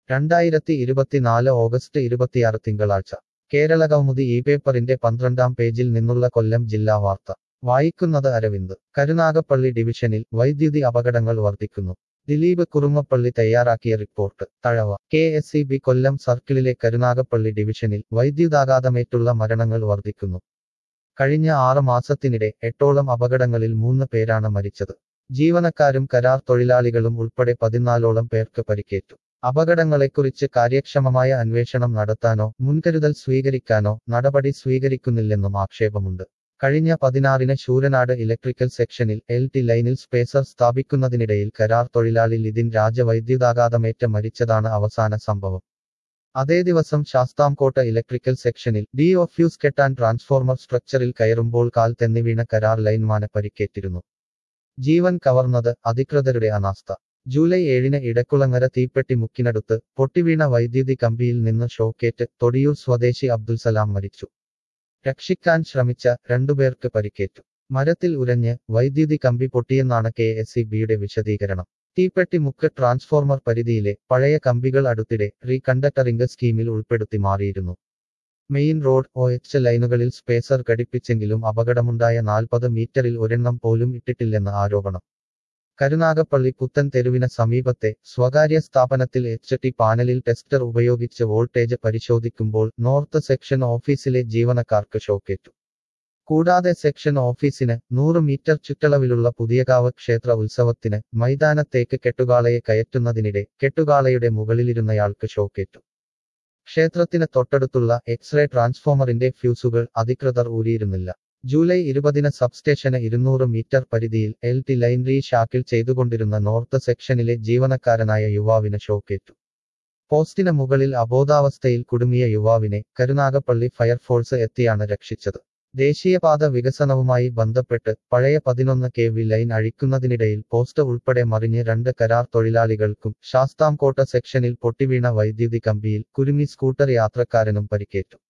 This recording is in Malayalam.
രണ്ടായിരത്തി ഇരുപത്തിനാല് ഓഗസ്റ്റ് ഇരുപത്തിയാറ് തിങ്കളാഴ്ച കേരള കൗമുദി ഈ പേപ്പറിന്റെ പന്ത്രണ്ടാം പേജിൽ നിന്നുള്ള കൊല്ലം ജില്ലാ വാർത്ത വായിക്കുന്നത് അരവിന്ദ് കരുനാഗപ്പള്ളി ഡിവിഷനിൽ വൈദ്യുതി അപകടങ്ങൾ വർദ്ധിക്കുന്നു ദിലീപ് കുറുമപ്പള്ളി തയ്യാറാക്കിയ report Thazhava K S E B Kollam സർക്കിളിലെ കരുനാഗപ്പള്ളി ഡിവിഷനിൽ വൈദ്യുതാഘാതമേറ്റുള്ള മരണങ്ങൾ വർദ്ധിക്കുന്നു കഴിഞ്ഞ ആറ് മാസത്തിനിടെ എട്ടോളം അപകടങ്ങളിൽ മൂന്ന് പേരാണ് മരിച്ചത് ജീവനക്കാരും കരാർ തൊഴിലാളികളും ഉൾപ്പെടെ പതിനാലോളം പേർക്ക് പരിക്കേറ്റു അപകടങ്ങളെക്കുറിച്ച് കാര്യക്ഷമമായ അന്വേഷണം നടത്താനോ മുൻകരുതൽ സ്വീകരിക്കാനോ നടപടി സ്വീകരിക്കുന്നില്ലെന്നും ആക്ഷേപമുണ്ട് കഴിഞ്ഞ പതിനാറിന് ശൂരനാട് ഇലക്ട്രിക്കൽ സെക്ഷനിൽ എൽ ടി ലൈനിൽ സ്പേസർ സ്ഥാപിക്കുന്നതിനിടയിൽ കരാർ തൊഴിലാളി ലിതിൻ രാജ വൈദ്യുതാഘാതമേറ്റ് മരിച്ചതാണ് അവസാന സംഭവം അതേ ദിവസം ശാസ്താംകോട്ട ഇലക്ട്രിക്കൽ സെക്ഷനിൽ ഡി ഓഫ് ഫ്യൂസ് കെട്ടാൻ ട്രാൻസ്ഫോർമർ സ്ട്രക്ചറിൽ കയറുമ്പോൾ കാൽ തെന്നി വീണ കരാർ ലൈൻമാന് പരിക്കേറ്റിരുന്നു ജീവൻ കവർന്നത് അധികൃതരുടെ അനാസ്ഥ ജൂലൈ ഏഴിന് ഇടക്കുളങ്ങര തീപ്പെട്ടി മുക്കിനടുത്ത് പൊട്ടിവീണ വൈദ്യുതി കമ്പിയിൽ നിന്ന് ഷോക്കേറ്റ് തൊടിയൂർ സ്വദേശി അബ്ദുൽ സലാം മരിച്ചു രക്ഷിക്കാൻ ശ്രമിച്ച രണ്ടുപേർക്ക് പരിക്കേറ്റു മരത്തിൽ ഉരഞ്ഞ് വൈദ്യുതി കമ്പി പൊട്ടിയെന്നാണ് കെ എസ് ഇ ബിയുടെ വിശദീകരണം തീപ്പെട്ടി മുക്ക് ട്രാൻസ്ഫോർമർ പരിധിയിലെ പഴയ കമ്പികൾ അടുത്തിടെ റീകണ്ടക്ടറിംഗ് സ്കീമിൽ ഉൾപ്പെടുത്തി മാറിയിരുന്നു മെയിൻ റോഡ് ഒ എച്ച് ലൈനുകളിൽ സ്പേസർ ഘടിപ്പിച്ചെങ്കിലും അപകടമുണ്ടായ നാൽപ്പത് മീറ്ററിൽ ഒരെണ്ണം പോലും ഇട്ടിട്ടില്ലെന്ന് ആരോപണം കരുനാഗപ്പള്ളി പുത്തൻ തെരുവിന് സമീപത്തെ സ്വകാര്യ സ്ഥാപനത്തിൽ എച്ച് ടി പാനലിൽ ടെസ്റ്റർ ഉപയോഗിച്ച് വോൾട്ടേജ് പരിശോധിക്കുമ്പോൾ നോർത്ത് സെക്ഷൻ ഓഫീസിലെ ജീവനക്കാർക്ക് ഷോക്കേറ്റു കൂടാതെ സെക്ഷൻ ഓഫീസിന് നൂറ് മീറ്റർ ചുറ്റളവിലുള്ള പുതിയകാവ് ക്ഷേത്ര ഉത്സവത്തിന് മൈതാനത്തേക്ക് കെട്ടുകാളയെ കയറ്റുന്നതിനിടെ കെട്ടുകാളയുടെ മുകളിലിരുന്നയാൾക്ക് ഷോക്കേറ്റു ക്ഷേത്രത്തിന് തൊട്ടടുത്തുള്ള എക്സ്റേ ട്രാൻസ്ഫോമറിന്റെ ഫ്യൂസുകൾ അധികൃതർ ഊരിയിരുന്നില്ല ജൂലൈ ഇരുപതിന് സബ്സ്റ്റേഷന് ഇരുന്നൂറ് മീറ്റർ പരിധിയിൽ L T line re shackle ചെയ്തുകൊണ്ടിരുന്ന നോർത്ത് സെക്ഷനിലെ ജീവനക്കാരനായ യുവാവിന് ഷോക്കേറ്റു പോസ്റ്റിന് മുകളിൽ അബോധാവസ്ഥയിൽ കുടുങ്ങിയ യുവാവിനെ കരുനാഗപ്പള്ളി ഫയർഫോഴ്സ് എത്തിയാണ് രക്ഷിച്ചത് ദേശീയപാത വികസനവുമായി ബന്ധപ്പെട്ട് പഴയ പതിനൊന്ന് കെ വി ലൈൻ അഴിക്കുന്നതിനിടയിൽ പോസ്റ്റ് ഉൾപ്പെടെ മറിഞ്ഞ് രണ്ട് കരാർ തൊഴിലാളികൾക്കും ശാസ്താംകോട്ട സെക്ഷനിൽ പൊട്ടിവീണ വൈദ്യുതി കമ്പിയിൽ കുരുങ്ങി സ്കൂട്ടർ യാത്രക്കാരനും പരിക്കേറ്റു